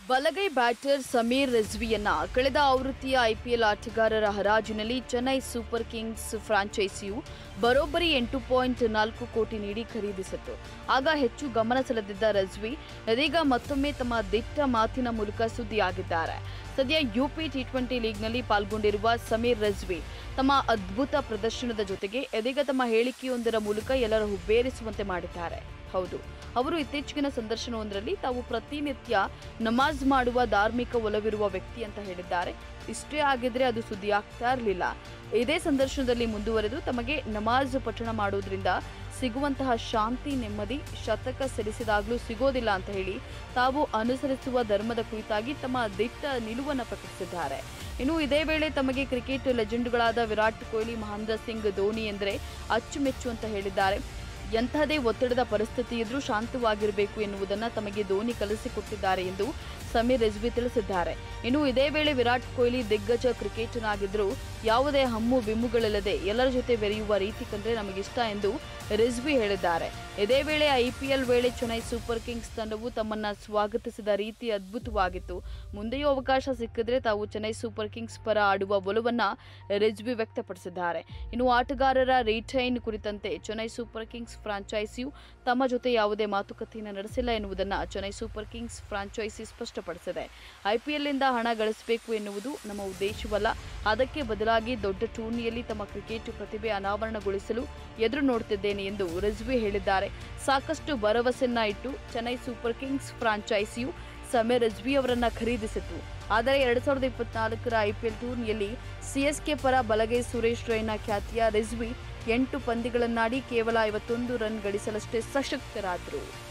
ಬಲಗೈ ಬ್ಯಾಟರ್ ಸಮೀರ್ ರಿಜ್ವಿಯನ್ನ ಕಳೆದ ಆವೃತ್ತಿಯ ಐಪಿಎಲ್ ಆಟಗಾರರ ಹರಾಜಿನಲ್ಲಿ ಚೆನ್ನೈ ಸೂಪರ್ ಕಿಂಗ್ಸ್ ಫ್ರಾಂಚೈಸಿಯು ಬರೋಬ್ಬರಿ ಎಂಟು ಪಾಯಿಂಟ್ ನಾಲ್ಕು ಕೋಟಿ ನೀಡಿ ಖರೀದಿಸಿತ್ತು ಆಗ ಹೆಚ್ಚು ಗಮನ ಸೆಳೆದಿದ್ದ ರಿಜ್ವಿ ಇದೀಗ ಮತ್ತೊಮ್ಮೆ ತಮ್ಮ ದಿಟ್ಟ ಮಾತಿನ ಮೂಲಕ ಸುದ್ದಿಯಾಗಿದ್ದಾರೆ ಸದ್ಯ ಯುಪಿ ಟಿ ಟ್ವೆಂಟಿ ಲೀಗ್ನಲ್ಲಿ ಪಾಲ್ಗೊಂಡಿರುವ ಸಮೀರ್ ರಿಜ್ವಿ ತಮ್ಮ ಅದ್ಭುತ ಪ್ರದರ್ಶನದ ಜೊತೆಗೆ ಇದೀಗ ತಮ್ಮ ಹೇಳಿಕೆಯೊಂದರ ಮೂಲಕ ಎಲ್ಲರ ಹುಬ್ಬೇರಿಸುವಂತೆ ಮಾಡಿದ್ದಾರೆ ಹೌದು ಅವರು ಇತ್ತೀಚೆಗಿನ ಸಂದರ್ಶನವೊಂದರಲ್ಲಿ ತಾವು ಪ್ರತಿನಿತ್ಯ ನಮಾಜ್ ಮಾಡುವ ಧಾರ್ಮಿಕ ಒಲವಿರುವ ವ್ಯಕ್ತಿ ಅಂತ ಹೇಳಿದ್ದಾರೆ ಇಷ್ಟೇ ಆಗಿದ್ರೆ ಅದು ಸುದ್ದಿ ಆಗ್ತಾ ಇರಲಿಲ್ಲ ಇದೇ ಸಂದರ್ಶನದಲ್ಲಿ ಮುಂದುವರೆದು ತಮಗೆ ನಮಾಜ್ ಪಠಣ ಮಾಡೋದ್ರಿಂದ ಸಿಗುವಂತಹ ಶಾಂತಿ ನೆಮ್ಮದಿ ಶತಕ ಸೆಲಿಸಿದಾಗಲೂ ಸಿಗೋದಿಲ್ಲ ಅಂತ ಹೇಳಿ ತಾವು ಅನುಸರಿಸುವ ಧರ್ಮದ ಕುರಿತಾಗಿ ತಮ್ಮ ದಿಟ್ಟ ನಿಲುವನ್ನು ಪ್ರಕಟಿಸಿದ್ದಾರೆ ಇನ್ನು ಇದೇ ವೇಳೆ ತಮಗೆ ಕ್ರಿಕೆಟ್ ಲೆಜೆಂಡ್ಗಳಾದ ವಿರಾಟ್ ಕೊಹ್ಲಿ ಮಹೇಂದ್ರ ಸಿಂಗ್ ಧೋನಿ ಎಂದರೆ ಅಚ್ಚುಮೆಚ್ಚು ಅಂತ ಹೇಳಿದ್ದಾರೆ ಎಂತಹದೇ ಒತ್ತಡದ ಪರಿಸ್ಥಿತಿ ಇದ್ರೂ ಶಾಂತವಾಗಿರಬೇಕು ಎನ್ನುವುದನ್ನು ತಮಗೆ ಧೋನಿ ಕಲಿಸಿಕೊಟ್ಟಿದ್ದಾರೆ ಎಂದು ಸಮೀರ್ ರಿಜ್ವಿ ತಿಳಿಸಿದ್ದಾರೆ ಇನ್ನು ಇದೇ ವೇಳೆ ವಿರಾಟ್ ಕೊಹ್ಲಿ ದಿಗ್ಗಜ ಕ್ರಿಕೆಟರ್ನಾಗಿದ್ದರೂ ಯಾವುದೇ ಹಮ್ಮು ಬಿಮ್ಮುಗಳಿಲ್ಲದೆ ಎಲ್ಲರ ಜೊತೆ ಬೆರೆಯುವ ರೀತಿ ಕಂಡ್ರೆ ನಮಗಿಷ್ಟ ಎಂದು ರಿಜ್ವಿ ಹೇಳಿದ್ದಾರೆ ಇದೇ ವೇಳೆ ಐಪಿಎಲ್ ವೇಳೆ ಚೆನ್ನೈ ಸೂಪರ್ ಕಿಂಗ್ಸ್ ತಂಡವು ತಮ್ಮನ್ನ ಸ್ವಾಗತಿಸಿದ ರೀತಿ ಅದ್ಭುತವಾಗಿತ್ತು ಮುಂದೆಯೂ ಅವಕಾಶ ಸಿಕ್ಕಿದ್ರೆ ತಾವು ಚೆನ್ನೈ ಸೂಪರ್ ಕಿಂಗ್ಸ್ ಪರ ಆಡುವ ಒಲವನ್ನ ರಿಜ್ವಿ ವ್ಯಕ್ತಪಡಿಸಿದ್ದಾರೆ ಇನ್ನು ಆಟಗಾರರ ರಿಟೈನ್ ಕುರಿತಂತೆ ಚೆನ್ನೈ ಸೂಪರ್ ಕಿಂಗ್ಸ್ ಫ್ರಾಂಚೈಸಿಯು ತಮ್ಮ ಜೊತೆ ಯಾವುದೇ ಮಾತುಕತೆಯನ್ನು ನಡೆಸಿಲ್ಲ ಎನ್ನುವುದನ್ನು ಚೆನ್ನೈ ಸೂಪರ್ ಕಿಂಗ್ಸ್ ಫ್ರಾಂಚೈಸಿ ಸ್ಪಷ್ಟಪಡಿಸಿದೆ ಐಪಿಎಲ್ನಿಂದ ಹಣ ಗಳಿಸಬೇಕು ಎನ್ನುವುದು ನಮ್ಮ ಉದ್ದೇಶವಲ್ಲ ಅದಕ್ಕೆ ಬದಲಾಗಿ ದೊಡ್ಡ ಟೂರ್ನಿಯಲ್ಲಿ ತಮ್ಮ ಕ್ರಿಕೆಟ್ ಪ್ರತಿಭೆ ಅನಾವರಣಗೊಳಿಸಲು ಎದುರು ನೋಡುತ್ತಿದ್ದೇನೆ ಎಂದು ರಿಜ್ವಿ ಹೇಳಿದ್ದಾರೆ ಸಾಕಷ್ಟು ಭರವಸೆಯನ್ನ ಇಟ್ಟು ಚೆನ್ನೈ ಸೂಪರ್ ಕಿಂಗ್ಸ್ ಫ್ರಾಂಚೈಸಿಯು ಸಮೀರ್ ರಿಜ್ವಿ ಅವರನ್ನ ಖರೀದಿಸಿತು ಆದರೆ ಎರಡ್ ಸಾವಿರದ ಇಪ್ಪತ್ನಾಲ್ಕರ ಐಪಿಎಲ್ ಟೂರ್ನಿಯಲ್ಲಿ ಸಿಎಸ್ಕೆ ಪರ ಬಲಗೈ ಸುರೇಶ್ ರೈನಾ ಖ್ಯಾತಿಯ ರಿಜ್ವಿ ಎಂಟು ಪಂದ್ಯಗಳನ್ನಾಡಿ ಕೇವಲ ಐವತ್ತೊಂದು ರನ್ ಗಳಿಸಲಷ್ಟೇ ಸಶಕ್ತರಾದರು